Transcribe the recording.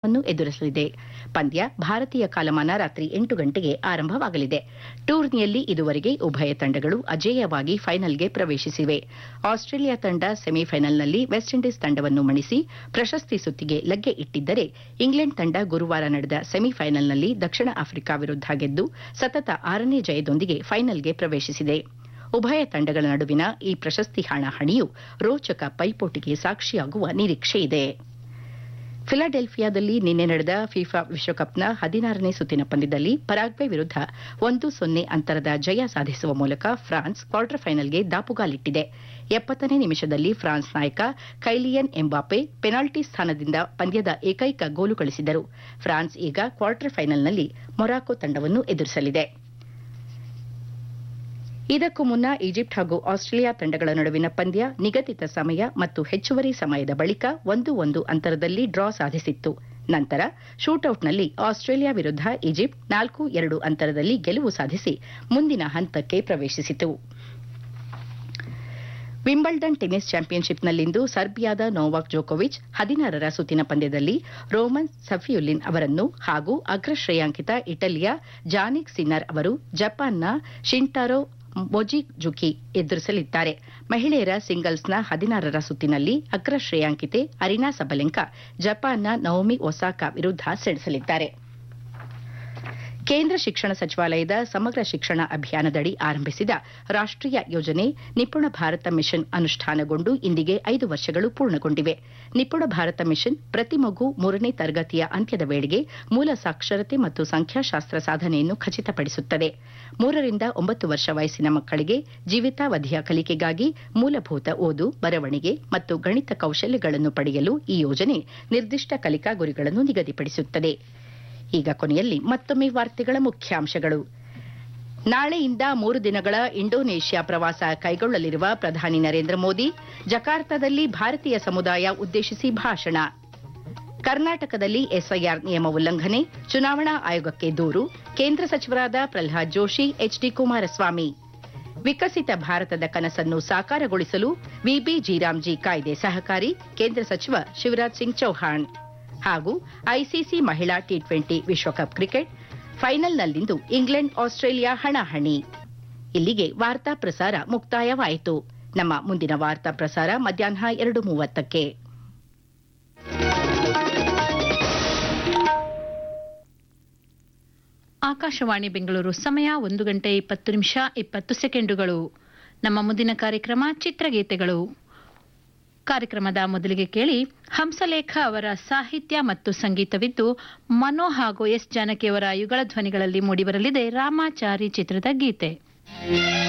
ತಂಡವನ್ನು ಎದುರಿಸಲಿದೆ ಪಂದ್ಯ ಭಾರತೀಯ ಕಾಲಮಾನ ರಾತ್ರಿ ಎಂಟು ಗಂಟೆಗೆ ಆರಂಭವಾಗಲಿದೆ ಟೂರ್ನಿಯಲ್ಲಿ ಇದುವರೆಗೆ ಉಭಯ ತಂಡಗಳು ಅಜೇಯವಾಗಿ ಫೈನಲ್ಗೆ ಪ್ರವೇಶಿಸಿವೆ ಆಸ್ಟ್ರೇಲಿಯಾ ತಂಡ ಸೆಮಿಫೈನಲ್ನಲ್ಲಿ ವೆಸ್ಟ್ ಇಂಡೀಸ್ ತಂಡವನ್ನು ಮಣಿಸಿ ಪ್ರಶಸ್ತಿ ಸುತ್ತಿಗೆ ಲಗ್ಗೆ ಇಟ್ಟಿದ್ದರೆ ಇಂಗ್ಲೆಂಡ್ ತಂಡ ಗುರುವಾರ ನಡೆದ ಸೆಮಿಫೈನಲ್ನಲ್ಲಿ ದಕ್ಷಿಣ ಆಫ್ರಿಕಾ ವಿರುದ್ಧ ಗೆದ್ದು ಸತತ ಆರನೇ ಜಯದೊಂದಿಗೆ ಫೈನಲ್ಗೆ ಪ್ರವೇಶಿಸಿದೆ ಉಭಯ ತಂಡಗಳ ನಡುವಿನ ಈ ಪ್ರಶಸ್ತಿ ಹಣಾಹಣಿಯು ರೋಚಕ ಪೈಪೋಟಿಗೆ ಸಾಕ್ಷಿಯಾಗುವ ನಿರೀಕ್ಷೆಯಿದೆ ಫಿಲಾಡೆಲ್ಫಿಯಾದಲ್ಲಿ ನಿನ್ನೆ ನಡೆದ ಫಿಫಾ ವಿಶ್ವಕಪ್ನ ಹದಿನಾರನೇ ಸುತ್ತಿನ ಪಂದ್ಯದಲ್ಲಿ ಪರಾಗ್ವೆ ವಿರುದ್ಧ ಒಂದು ಸೊನ್ನೆ ಅಂತರದ ಜಯ ಸಾಧಿಸುವ ಮೂಲಕ ಫ್ರಾನ್ಸ್ ಕ್ವಾರ್ಟರ್ ಫೈನಲ್ಗೆ ದಾಪುಗಾಲಿಟ್ಟಿದೆ ಎಪ್ಪತ್ತನೇ ನಿಮಿಷದಲ್ಲಿ ಫ್ರಾನ್ಸ್ ನಾಯಕ ಕೈಲಿಯನ್ ಎಂಬಾಪೆ ಪೆನಾಲ್ಟಿ ಸ್ಥಾನದಿಂದ ಪಂದ್ಯದ ಏಕೈಕ ಗೋಲು ಗಳಿಸಿದರು ಫ್ರಾನ್ಸ್ ಈಗ ಕ್ವಾರ್ಟರ್ ಫೈನಲ್ನಲ್ಲಿ ಮೊರಾಕೊ ತಂಡವನ್ನು ಎದುರಿಸಲಿದೆ ಇದಕ್ಕೂ ಮುನ್ನ ಈಜಿಪ್ಟ್ ಹಾಗೂ ಆಸ್ಟ್ರೇಲಿಯಾ ತಂಡಗಳ ನಡುವಿನ ಪಂದ್ಯ ನಿಗದಿತ ಸಮಯ ಮತ್ತು ಹೆಚ್ಚುವರಿ ಸಮಯದ ಬಳಿಕ ಒಂದು ಒಂದು ಅಂತರದಲ್ಲಿ ಡ್ರಾ ಸಾಧಿಸಿತ್ತು ನಂತರ ಶೂಟೌಟ್ನಲ್ಲಿ ಆಸ್ಟ್ರೇಲಿಯಾ ವಿರುದ್ಧ ಈಜಿಪ್ಟ್ ನಾಲ್ಕು ಎರಡು ಅಂತರದಲ್ಲಿ ಗೆಲುವು ಸಾಧಿಸಿ ಮುಂದಿನ ಹಂತಕ್ಕೆ ಪ್ರವೇಶಿಸಿತು ವಿಂಬಲ್ಡನ್ ಟೆನಿಸ್ ಚಾಂಪಿಯನ್ಶಿಪ್ನಲ್ಲಿಂದು ಸರ್ಬಿಯಾದ ನೋವಾಕ್ ಜೋಕೋವಿಚ್ ಹದಿನಾರರ ಸುತ್ತಿನ ಪಂದ್ಯದಲ್ಲಿ ರೋಮನ್ ಸಫಿಯುಲಿನ್ ಅವರನ್ನು ಹಾಗೂ ಅಗ್ರ ಶ್ರೇಯಾಂಕಿತ ಇಟಲಿಯ ಜಾನಿಕ್ ಸಿನ್ನರ್ ಅವರು ಜಪಾನ್ನ ಶಿಂಟಾರೋ ಮೊಜಿಜುಕಿ ಎದುರಿಸಲಿದ್ದಾರೆ ಮಹಿಳೆಯರ ಸಿಂಗಲ್ಸ್ನ ಹದಿನಾರರ ಸುತ್ತಿನಲ್ಲಿ ಅಗ್ರ ಶ್ರೇಯಾಂಕಿತೆ ಅರಿನಾ ಸಬಲೆಂಕಾ ಜಪಾನ್ನ ನವೋಮಿ ಒಸಾಕಾ ವಿರುದ್ಧ ಸೆಣಸಲಿದ್ದಾರೆ ಕೇಂದ್ರ ಶಿಕ್ಷಣ ಸಚಿವಾಲಯದ ಸಮಗ್ರ ಶಿಕ್ಷಣ ಅಭಿಯಾನದಡಿ ಆರಂಭಿಸಿದ ರಾಷ್ಟೀಯ ಯೋಜನೆ ನಿಪುಣ ಭಾರತ ಮಿಷನ್ ಅನುಷ್ಠಾನಗೊಂಡು ಇಂದಿಗೆ ಐದು ವರ್ಷಗಳು ಪೂರ್ಣಗೊಂಡಿವೆ ನಿಪುಣ ಭಾರತ ಮಿಷನ್ ಪ್ರತಿ ಮಗು ಮೂರನೇ ತರಗತಿಯ ಅಂತ್ಯದ ವೇಳೆಗೆ ಮೂಲ ಸಾಕ್ಷರತೆ ಮತ್ತು ಸಂಖ್ಯಾಶಾಸ್ತ್ರ ಸಾಧನೆಯನ್ನು ಖಚಿತಪಡಿಸುತ್ತದೆ ಮೂರರಿಂದ ಒಂಬತ್ತು ವರ್ಷ ವಯಸ್ಸಿನ ಮಕ್ಕಳಿಗೆ ಜೀವಿತಾವಧಿಯ ಕಲಿಕೆಗಾಗಿ ಮೂಲಭೂತ ಓದು ಬರವಣಿಗೆ ಮತ್ತು ಗಣಿತ ಕೌಶಲ್ಯಗಳನ್ನು ಪಡೆಯಲು ಈ ಯೋಜನೆ ನಿರ್ದಿಷ್ಟ ಕಲಿಕಾ ಗುರಿಗಳನ್ನು ನಿಗದಿಪಡಿಸುತ್ತದೆ ಈಗ ಕೊನೆಯಲ್ಲಿ ಮತ್ತೊಮ್ಮೆ ವಾರ್ತೆಗಳ ಮುಖ್ಯಾಂಶಗಳು ನಾಳೆಯಿಂದ ಮೂರು ದಿನಗಳ ಇಂಡೋನೇಷ್ಯಾ ಪ್ರವಾಸ ಕೈಗೊಳ್ಳಲಿರುವ ಪ್ರಧಾನಿ ನರೇಂದ್ರ ಮೋದಿ ಜಕಾರ್ತಾದಲ್ಲಿ ಭಾರತೀಯ ಸಮುದಾಯ ಉದ್ದೇಶಿಸಿ ಭಾಷಣ ಕರ್ನಾಟಕದಲ್ಲಿ ಎಸ್ಐಆರ್ ನಿಯಮ ಉಲ್ಲಂಘನೆ ಚುನಾವಣಾ ಆಯೋಗಕ್ಕೆ ದೂರು ಕೇಂದ್ರ ಸಚಿವರಾದ ಪ್ರಲ್ಹಾದ್ ಜೋಶಿ ಎಚ್ಡಿ ಕುಮಾರಸ್ವಾಮಿ ವಿಕಸಿತ ಭಾರತದ ಕನಸನ್ನು ಸಾಕಾರಗೊಳಿಸಲು ವಿಬಿ ರಾಮ್ಜಿ ಕಾಯ್ದೆ ಸಹಕಾರಿ ಕೇಂದ್ರ ಸಚಿವ ಶಿವರಾಜ್ ಸಿಂಗ್ ಚೌಹಾಣ್ ಹಾಗೂ ಐಸಿಸಿ ಮಹಿಳಾ ಟಿ ಟ್ವೆಂಟಿ ವಿಶ್ವಕಪ್ ಕ್ರಿಕೆಟ್ ಫೈನಲ್ನಲ್ಲಿಂದು ಇಂಗ್ಲೆಂಡ್ ಆಸ್ಟ್ರೇಲಿಯಾ ಹಣಾಹಣಿ ಇಲ್ಲಿಗೆ ವಾರ್ತಾ ಪ್ರಸಾರ ಮುಕ್ತಾಯವಾಯಿತು ನಮ್ಮ ಮುಂದಿನ ವಾರ್ತಾ ಪ್ರಸಾರ ಮಧ್ಯಾಹ್ನ ಎರಡು ಮೂವತ್ತಕ್ಕೆ ಆಕಾಶವಾಣಿ ಬೆಂಗಳೂರು ಸಮಯ ಒಂದು ಗಂಟೆ ಇಪ್ಪತ್ತು ನಿಮಿಷ ಇಪ್ಪತ್ತು ಸೆಕೆಂಡುಗಳು ನಮ್ಮ ಮುಂದಿನ ಕಾರ್ಯಕ್ರಮ ಚಿತ್ರಗೀತೆಗಳು ಕಾರ್ಯಕ್ರಮದ ಮೊದಲಿಗೆ ಕೇಳಿ ಹಂಸಲೇಖ ಅವರ ಸಾಹಿತ್ಯ ಮತ್ತು ಸಂಗೀತವಿದ್ದು ಮನೋ ಹಾಗೂ ಎಸ್ ಜಾನಕಿಯವರ ಯುಗಳ ಧ್ವನಿಗಳಲ್ಲಿ ಮೂಡಿಬರಲಿದೆ ರಾಮಾಚಾರಿ ಚಿತ್ರದ ಗೀತೆ